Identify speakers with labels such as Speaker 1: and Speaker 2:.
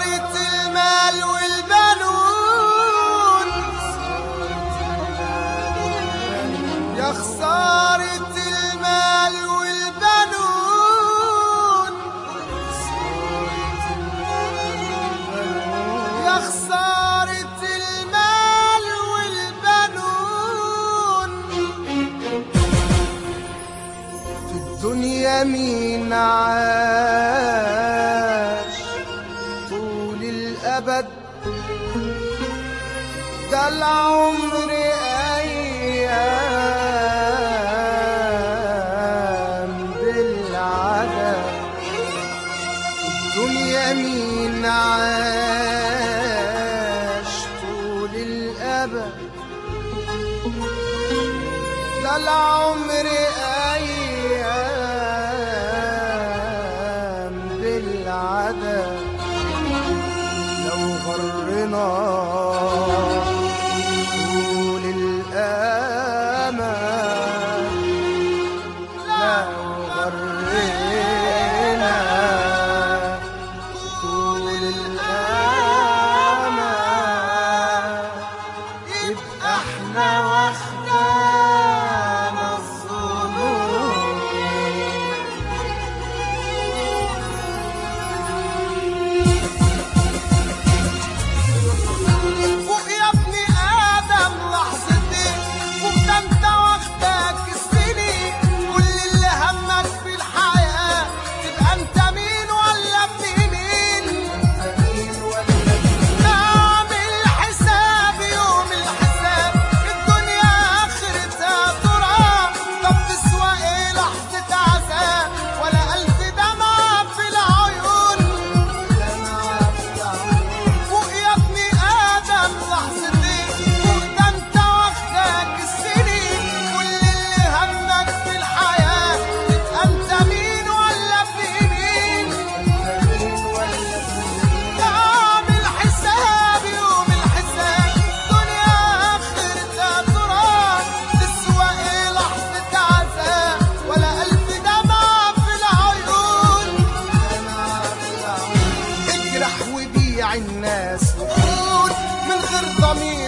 Speaker 1: خسارة المال والبنون يا خسارة المال والبنون يا خسارة المال والبنون في الدنيا مين عاش طول الأبد ده العمر أيام بالعدد الدنيا مين عاش طول الأبد ده العمر أيام بالعدد لو غرنا طول الأمان لو غرنا طول الأمان يبقى احنا واخدانا الظنون فوق يا ابني ادم لحظتين فوق ده انت واخدك السنين كل اللي همك في الحياه تبقى انت مين ولا ابن مين نعمل حساب يوم الحساب الدنيا اخرتها تراب طب تسوى ايه لحظه عذاب ولا الف دمعه في العيون فوق يا ابني ادم لحظتين فوق ده انت واخدك السنين كل اللي همك في الحياه تبقى انت مين ولا ابن مين اعمل حساب يوم الحساب دنيا اخرتها تراب تسوى ايه لحظه عذاب ولا الف دمعه في العيون اجرح وبيع الناس وخون من غير ضمير